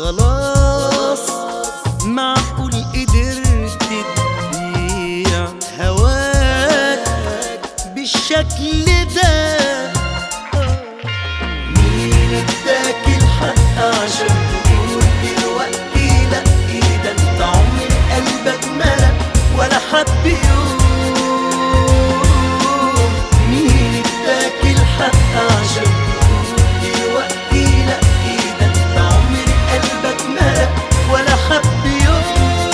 خلاص معقول قدرت تبيع هواك بالشكل ده مين اداك الحق عشان تقول دلوقتي لا ايه ده انت عمر قلبك ملك ولا حب يوم مين اداك الحق عشان تقول دلوقتي لا ايه ده انت عمر قلبك ملك ولا حب يوم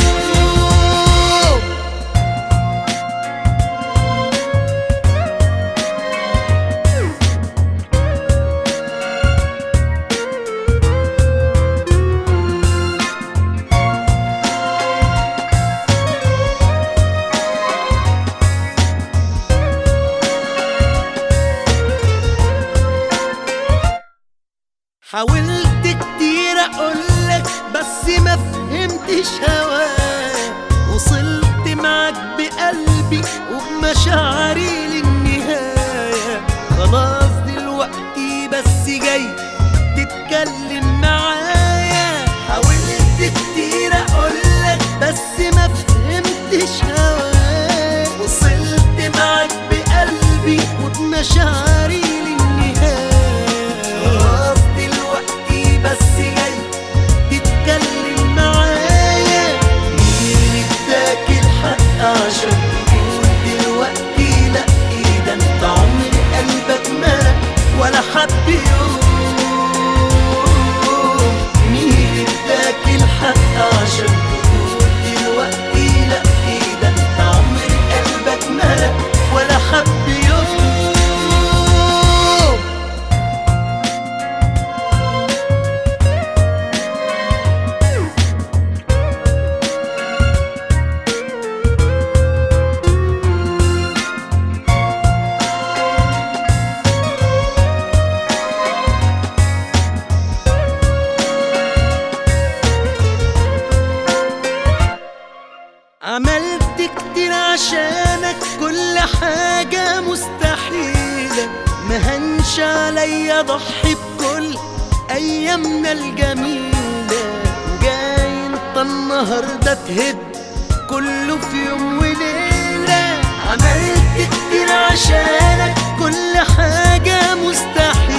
حاولت كتير اقولك بس ما فهمتش هواك وصلت معاك بقلبي وبمشاعري للنهاية خلاص دلوقتي بس جاي تتكلم معايا حاولت كتير اقولك بس ما فهمتش هواك وصلت معاك بقلبي وبمشاعري للنهاية خلاص دلوقتي بس جاي تتكلم معايا مين اداك الحق عشان تقول دلوقتي لا ايه ده انت عمر قلبك ملك ولا حب يوم مين اداك الحق عشان تقول دلوقتي لا ايه ده انت عمر قلبك ملك ولا حب يوم عملت كتير عشانك كل حاجة مستحيلة مهنش عليا اضحي بكل ايامنا الجميلة وجاي انت النهاردة تهد كله في يوم وليلة عملت كتير عشانك كل حاجة مستحيلة